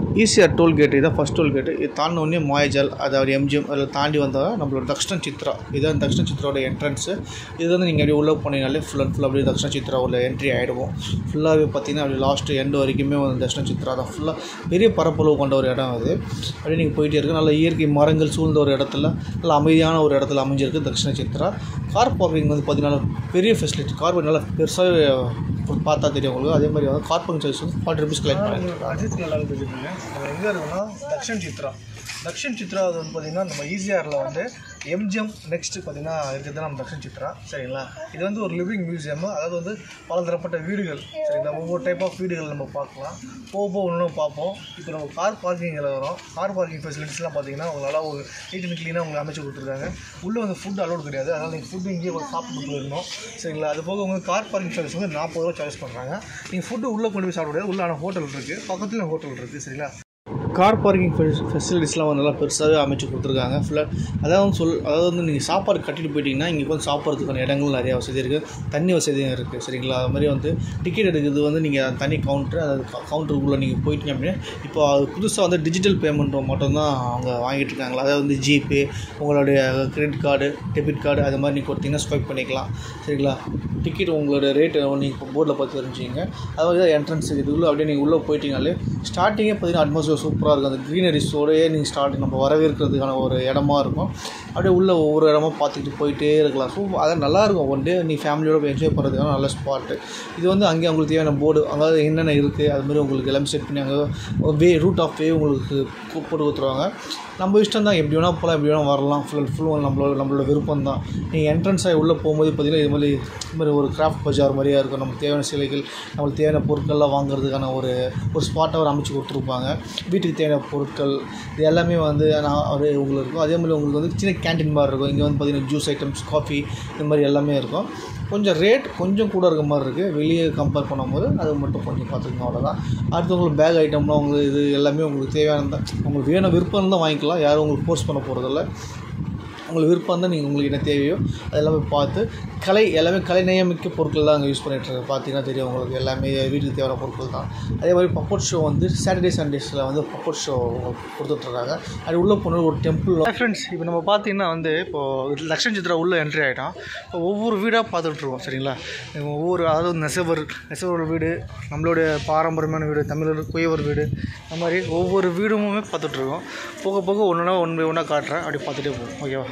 ECR toll gate இதான் first toll gate இது தாண்டின உடனே மாயஜால் அதாவது எம்ஜிஎம் அதில் தாண்டி வந்தால் நம்மளோட தக்ஷண சித்ரா இதுதான் தக்ஷண சித்ராவோட என்ட்ரன்ஸு இது வந்து நீங்கள் அப்படியே உள்ளே போனீங்கனாலே ஃபுல் அண்ட் ஃபுல் அப்படியே தக்ஷண சித்ரா உள்ள என்ட்ரி ஆகிடுவோம் ஃபுல்லாகவே பார்த்தீங்கன்னா அப்படி லாஸ்ட்டு எண்டு வரைக்குமே வந்து தக்ஷண சித்ரா தான் ஃபுல்லாக பெரிய பரப்பளவு கொண்ட ஒரு இடம் அது அப்படியே நீங்கள் போயிட்டே இருக்கு நல்ல இயற்கை மரங்கள் சூழ்ந்த ஒரு இடத்துல நல்ல அமைதியான ஒரு இடத்துல அமைஞ்சிருக்கு தக்ஷண சித்ரா கார் பார்க்கிங் வந்து பார்த்தீங்கன்னா பெரிய ஃபெசிலிட்டி கார் பார்க்கிங் நல்லா பெருசாக பார்த்தா தெரியும் உங்களுக்கு அதே மாதிரி வந்து கார் பார்க்கிங் சர்வீஸ் வந்து ஃபார்ட்டி ருபீஸ் கலெக்ட் பண்ணி உங்களுக்கு அஜித் நல்லா தெரிஞ்சுக்கோங்க அது எங்கே இருக்குன்னா தக்ஷன் சித்ரா தக்ஷன் சித்ரா அது வந்து பார்த்திங்கன்னா நம்ம ஈசிஆரில் வந்து எம்ஜிஎம் நெக்ஸ்ட் பார்த்தீங்கன்னா இருக்கிறது நம்ம தக்ஷன் சித்ரா சரிங்களா இது வந்து ஒரு லிவிங் மியூசியம் அதாவது வந்து பலதரப்பட்ட வீடுகள் சரிங்களா ஒவ்வொரு டைப் ஆஃப் வீடுகள் நம்ம பார்க்கலாம் போக போக இன்னும் பார்ப்போம் இப்போ நம்ம கார் பார்க்கிங்கில் வரோம் கார் பார்க்கிங் ஃபெசிலிட்டிஸ்லாம் பார்த்தீங்கன்னா உங்களால் ஒரு நீட் அண்ட் க்ளீனாக உங்களுக்கு அமைச்சு கொடுத்துருக்காங்க உள்ளே வந்து ஃபுட் அலோட் கிடையாது அதனால் நீங்கள் ஃபுட்டு இங்கேயே ஒரு சாப்பிட்டு போயிடணும் சரிங்களா அது போக உங்களுக்கு கார் பார்க்கிங் சர்வீஸ் வந்து நாற்பது ரூபா சார்ஜ் பண்ணுறாங்க நீங்கள் ஃபுட்டு உள்ளே கொண்டு போய் சாப்பிட முடியாது உள்ளான ஹோட்டல் இருக்குது பக்கத்தில் ஹோட்டல் இருக்குது சரிங்களா கார் பார்க்கிங் ஃபெசிலிட்டிஸ்லாம் வந்து நல்லா பெருசாகவே அமைச்சு கொடுத்துருக்காங்க ஃபுல்லாக அதாவது சொல் அதாவது வந்து நீங்கள் சாப்பாடு கட்டிட்டு போயிட்டீங்கன்னா இங்கே வந்து சாப்பிட்றதுக்கான இடங்கள் நிறையா வசதி இருக்குது தண்ணி வசதியும் இருக்குது சரிங்களா அது மாதிரி வந்து டிக்கெட் எடுக்கிறது வந்து நீங்கள் தனி கவுண்டர் அதாவது கவுண்டருக்குள்ளே நீங்கள் போயிட்டீங்க அப்படின்னா இப்போ அது புதுசாக வந்து டிஜிட்டல் பேமெண்ட் மட்டும்தான் அவங்க வாங்கிட்டு இருக்காங்களா அதாவது வந்து ஜிபே உங்களுடைய கிரெடிட் கார்டு டெபிட் கார்டு அது மாதிரி நீங்கள் கொடுத்தீங்கன்னா ஸ்வைப் பண்ணிக்கலாம் சரிங்களா டிக்கெட் உங்களோட ரேட்டு நீங்கள் போர்டில் பார்த்து தெரிஞ்சுங்க அதாவது என்ட்ரன்ஸ் இதுக்குள்ளே அப்படியே நீங்கள் உள்ளே போயிட்டீங்கனாலே ஸ்டார்டிங்கே பார்த்தீங்கன்னா அட்மாஸ்பியர் சூப்பராக இருக்கும் அந்த க்ரீனரிஸோடயே நீங்கள் ஸ்டார்ட் நம்ம வரவேற்கிறதுக்கான ஒரு இடமா இருக்கும் அப்படியே உள்ள ஒவ்வொரு இடமா பார்த்துக்கிட்டு போயிட்டே இருக்கலாம் ஸோ அது நல்லாயிருக்கும் ஒன் டே நீ ஃபேமிலியோட போய் என்ஜாய் பண்ணுறதுக்கான நல்ல ஸ்பாட்டு இது வந்து அங்கே உங்களுக்கு தேவையான போர்டு அதாவது என்னென்ன இருக்குது அது மாதிரி உங்களுக்கு எல்லாமே செட் பண்ணி அங்கே வே ரூட் ஆஃப் வே உங்களுக்கு கு- போட்டு கொடுத்துருவாங்க நம்ம இஷ்டம் தான் எப்படி வேணால் போகலாம் எப்படி வேணால் வரலாம் ஃபுல் அண்ட் ஃபுல் நம்மளோட நம்மளோட விருப்பம் தான் நீங்கள் என்ட்ரன்ஸ் ஆகி உள்ளே போகும்போது பார்த்தீங்கன்னா இது மாதிரி இது மாதிரி ஒரு கிராஃப்ட் பஜார் மாதிரியா இருக்கும் நமக்கு தேவையான சிலைகள் நம்மளுக்கு தேவையான பொருட்கள்லாம் வாங்குறதுக்கான ஒரு ஒரு ஸ்பாட்டை அவர் அமைச்சு கொடுத்துருப்பாங்க வீட்டுக்கு தேவையான பொருட்கள் இது எல்லாமே வந்து நான் ஒரு உங்களுக்கு இருக்கும் அதே மாதிரி உங்களுக்கு வந்து சின்ன கேண்டீன் மாதிரி இருக்கும் இங்கே வந்து பார்த்தீங்கன்னா ஜூஸ் ஐட்டம்ஸ் காஃபி இந்த மாதிரி எல்லாமே இருக்கும் கொஞ்சம் ரேட் கொஞ்சம் கூட இருக்க மாதிரி இருக்குது வெளியே கம்பேர் பண்ணும்போது அது மட்டும் கொஞ்சம் பார்த்துக்கோங்க அவ்வளோதான் அடுத்து உங்களுக்கு பேக் ஐட்டம்லாம் உங்களுக்கு இது எல்லாமே உங்களுக்கு தேவையான உங்களுக்கு வேணும் விருப்பம் தான் வாங்கிக்கலாம் யாரும் உங்களுக்கு ஃபோர்ஸ் பண்ண போகிறதில்ல உங்களுக்கு விருப்பம் தான் நீங்கள் உங்களுக்கு என்ன தேவையோ அது எல்லாமே பார்த்து கலை எல்லாமே கலை நியமிக்க பொருட்கள் தான் அங்கே யூஸ் பண்ணிட்டு இருக்காங்க பார்த்தீங்கன்னா தெரியும் உங்களுக்கு எல்லாமே வீட்டுக்கு தேவையான பொருட்கள் தான் அதே மாதிரி பப்போட் ஷோ வந்து சாட்டர்டே சண்டேஸில் வந்து பப்போட் ஷோ கொடுத்துட்ருக்காங்க அது உள்ளே போன ஒரு டெம்பிள் ஃப்ரெண்ட்ஸ் இப்போ நம்ம பார்த்தீங்கன்னா வந்து இப்போது லக்ஷ்மண் சித்ரா உள்ளே என்ட்ரி ஆகிட்டோம் இப்போ ஒவ்வொரு வீடாக பார்த்துட்ருக்கோம் சரிங்களா இப்போ ஒவ்வொரு அதாவது நெசவர் நெசவர் வீடு நம்மளுடைய பாரம்பரியமான வீடு தமிழர் குயவர் வீடு அந்த மாதிரி ஒவ்வொரு வீடுமே பார்த்துட்ருக்கோம் போக போக ஒன்று ஒன் பை ஒன்றா காட்டுறேன் அப்படி பார்த்துட்டே போகும் ஓகேவா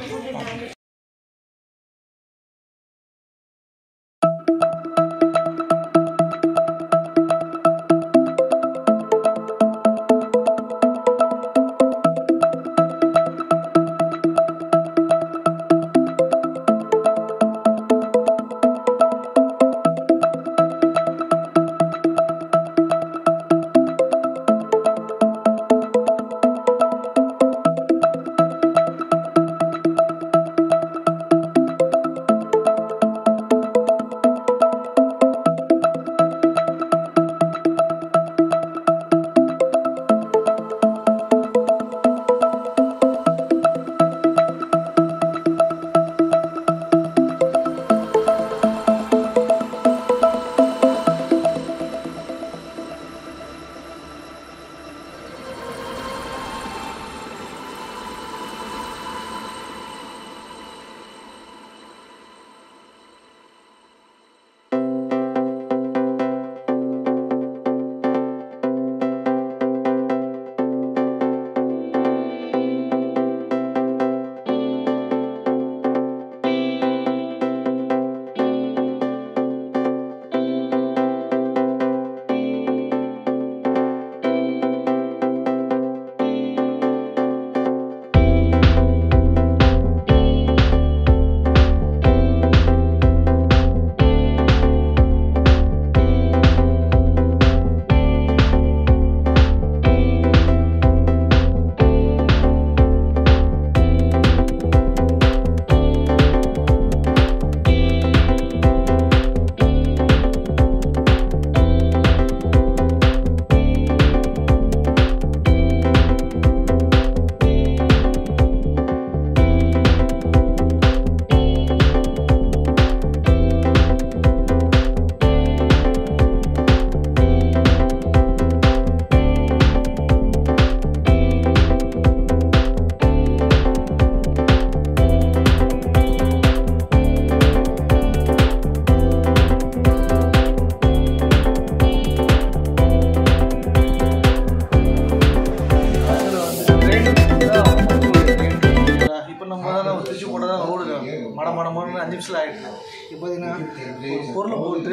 நிமிஷத்தில் ஆகிடுது இப்போ பார்த்தீங்கன்னா ஒரு பொருளை போட்டு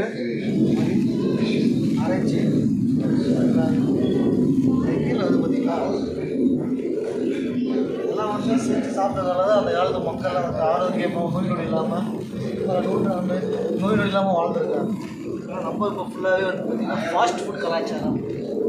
அரைச்சி கீழே வந்து பார்த்தீங்களா இதெல்லாம் வந்து செஞ்சு சாப்பிட்டதால தான் அந்த காலத்து மக்கள்லாம் வந்து ஆரோக்கியமாக நோய் நொடி இல்லாமல் பல நூற்றாண்டு நோய் நொடி இல்லாமல் வாழ்ந்துருக்காங்க ஆனால் நம்ம இப்போ ஃபுல்லாகவே வந்து பார்த்திங்கன்னா ஃபாஸ்ட் ஃபுட் கலாச்சாரம்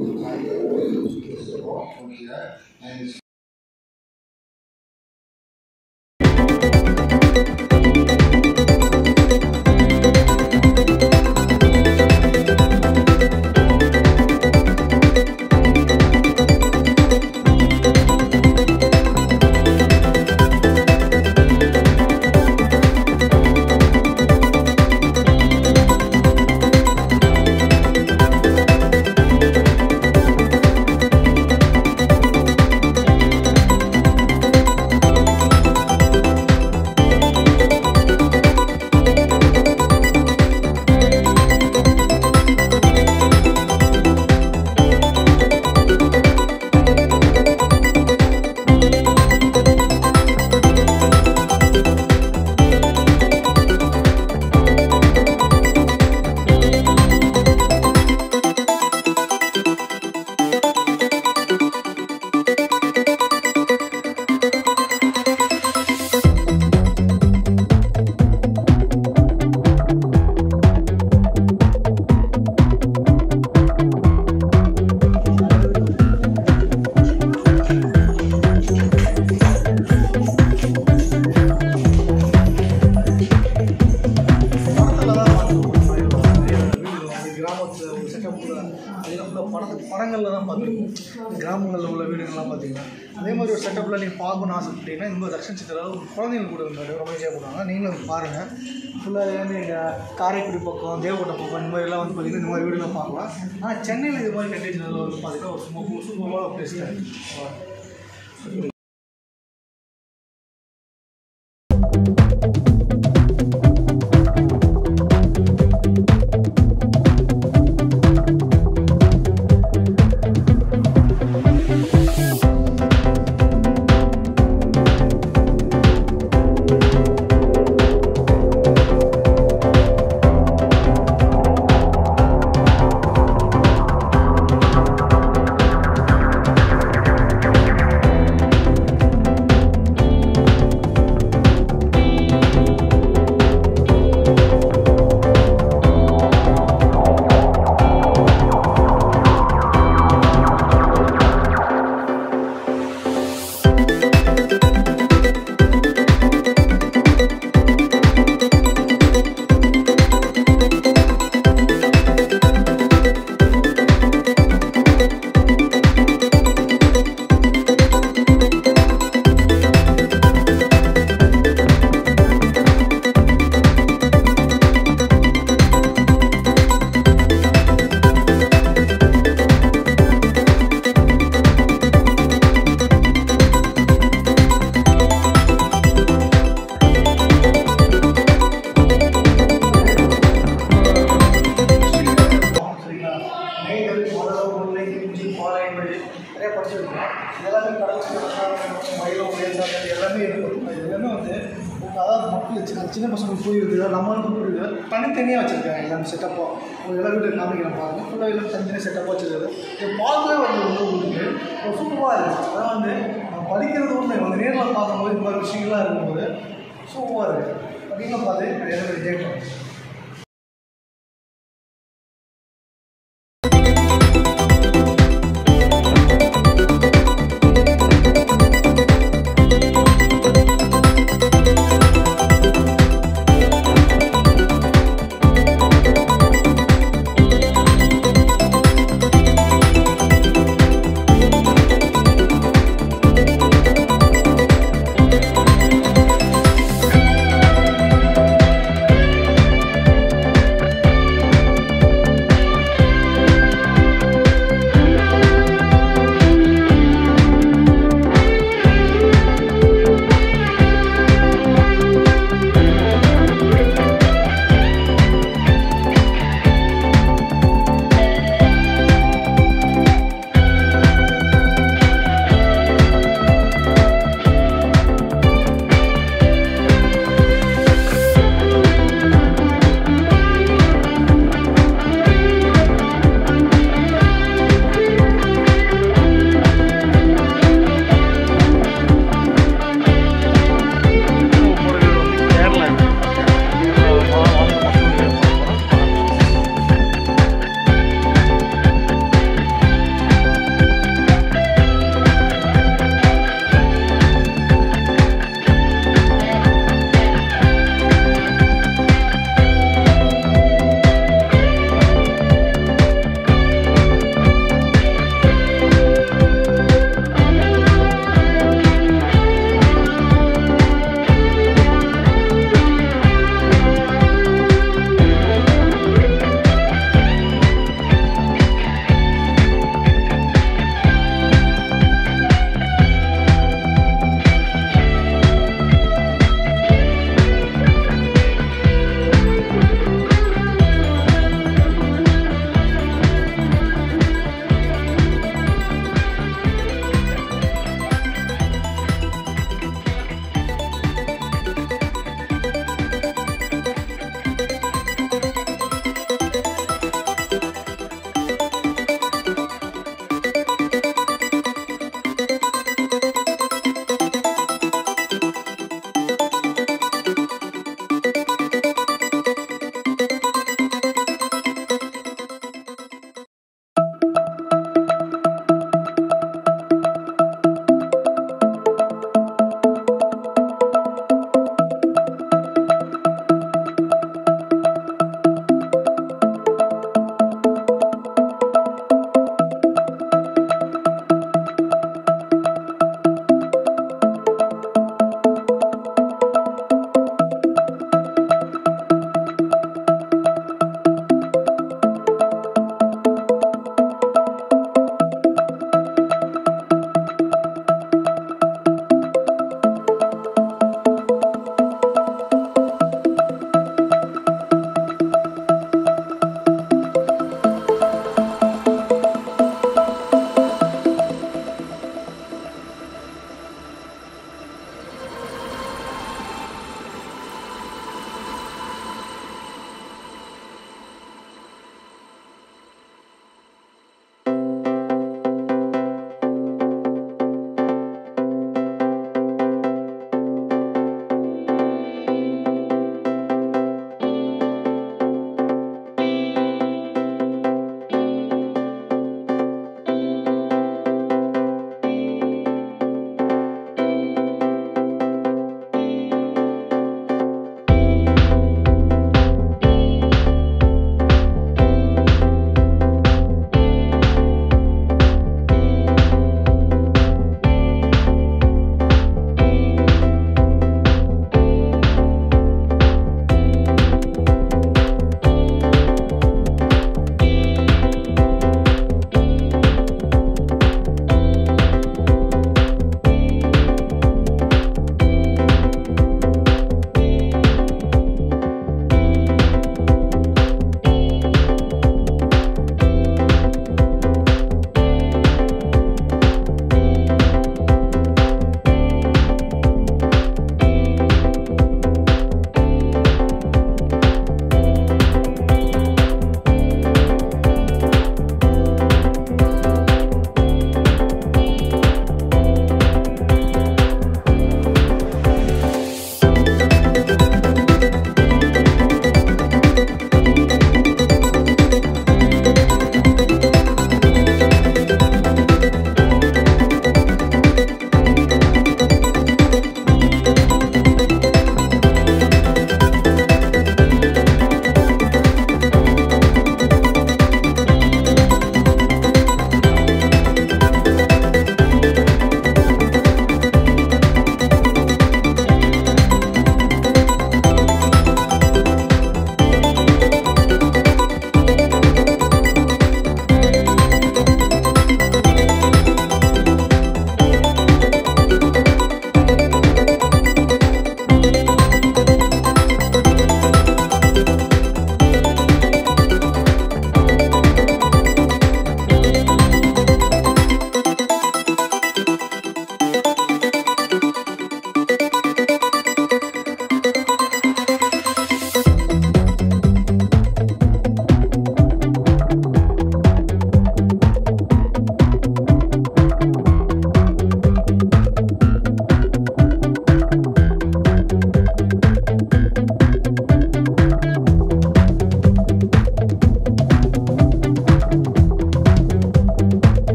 படத்தில் தான் கிராமத்தில் ஒரு செட்டப்பில் அதெல்லாம் ஃபுல்லாக படத்து படங்களில் தான் பார்த்துருக்கோம் கிராமங்களில் உள்ள வீடுகள்லாம் பார்த்தீங்கன்னா அதே மாதிரி ஒரு செட்டப்பில் நீங்கள் பார்க்கணும்னு ஆசைப்பட்டீங்கன்னா இந்த தர்ஷன் சித்திராவில் ஒரு குழந்தைங்களுக்கு கூட இருந்தாரு ரொம்ப ஈஸியாக போடுவாங்க நீங்களும் பாருங்கள் ஃபுல்லாக வந்து இங்கே காரைக்குடி பக்கம் தேவகோட்டை பக்கம் இந்த மாதிரிலாம் வந்து பார்த்தீங்கன்னா இந்த மாதிரி வீடுலாம் பார்க்கலாம் ஆனால் சென்னையில் இது மாதிரி கண்டிஷனில் வந்து பார்த்தீங்கன்னா ஒரு சும்மா சூப்பரான பிளேஸ் சரிங்களா நெய்தல் முதல் முல்லை இஞ்சி பாலை என்பது நிறைய படிச்சிருக்கோம் இதெல்லாமே கடற்சி மயிலம் உயர்ந்தாங்க எல்லாமே இருக்கும் இது எல்லாமே வந்து அதாவது மக்கள் சின்ன சின்ன பசங்களுக்கு புரியுது நம்மளுக்கு புரியுது தனித்தனியாக வச்சுருக்காங்க எல்லாமே செட்டப்பாக ஒரு எல்லா வீட்டில் காமிக்கிறேன் பாருங்க ஃபுல்லாக எல்லாம் தனித்தனி செட்டப்பாக வச்சுருக்காரு இது பார்க்கவே வந்து ரொம்ப உங்களுக்கு ஒரு சூப்பராக இருக்குது அதான் வந்து நம்ம படிக்கிறது உண்மை வந்து நேரில் பார்க்கும்போது இந்த மாதிரி விஷயங்கள்லாம் இருக்கும்போது சூப்பராக இருக்குது அதிகமாக பார்த்து எனக்கு என்ஜாய் பண்ணுறேன்